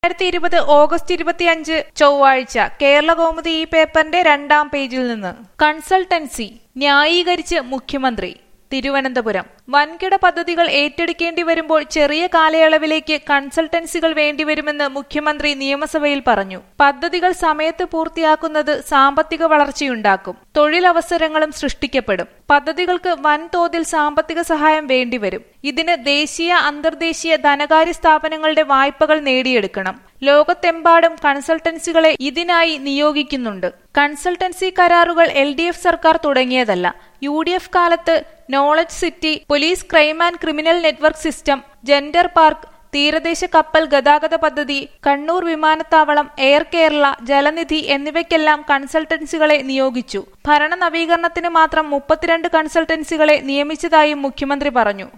രണ്ടായിരത്തി ഇരുപത് ഓഗസ്റ്റ് ഇരുപത്തിയഞ്ച് ചൊവ്വാഴ്ച കേരള കൗമുദി ഈ പേപ്പറിന്റെ രണ്ടാം പേജിൽ നിന്ന് കൺസൾട്ടൻസി ന്യായീകരിച്ച് മുഖ്യമന്ത്രി തിരുവനന്തപുരം വൻകിട പദ്ധതികൾ ഏറ്റെടുക്കേണ്ടി വരുമ്പോൾ ചെറിയ കാലയളവിലേക്ക് കൺസൾട്ടൻസികൾ വേണ്ടിവരുമെന്ന് മുഖ്യമന്ത്രി നിയമസഭയിൽ പറഞ്ഞു പദ്ധതികൾ സമയത്ത് പൂർത്തിയാക്കുന്നത് സാമ്പത്തിക വളർച്ചയുണ്ടാക്കും തൊഴിലവസരങ്ങളും സൃഷ്ടിക്കപ്പെടും പദ്ധതികൾക്ക് വൻതോതിൽ സാമ്പത്തിക സഹായം വേണ്ടിവരും ഇതിന് ദേശീയ അന്തർദേശീയ ധനകാര്യ സ്ഥാപനങ്ങളുടെ വായ്പകൾ നേടിയെടുക്കണം ലോകത്തെമ്പാടും കൺസൾട്ടൻസികളെ ഇതിനായി നിയോഗിക്കുന്നുണ്ട് കൺസൾട്ടൻസി കരാറുകൾ എൽ ഡി എഫ് സർക്കാർ തുടങ്ങിയതല്ല യു ഡി എഫ് കാലത്ത് knowledge city police crime and criminal network system gender park തീരദേശ കപ്പൽ ഗതാഗത പദ്ധതി കണ്ണൂർ വിമാനത്താവളം എയർ കേരള ജലനിധി എന്നിവയ്ക്കെല്ലാം കൺസൾട്ടൻസികളെ നിയോഗിച്ചു ഭരണ നവീകരണത്തിന് മാത്രം മുപ്പത്തിരണ്ട് കൺസൾട്ടൻസികളെ നിയമിച്ചതായും മുഖ്യമന്ത്രി പറഞ്ഞു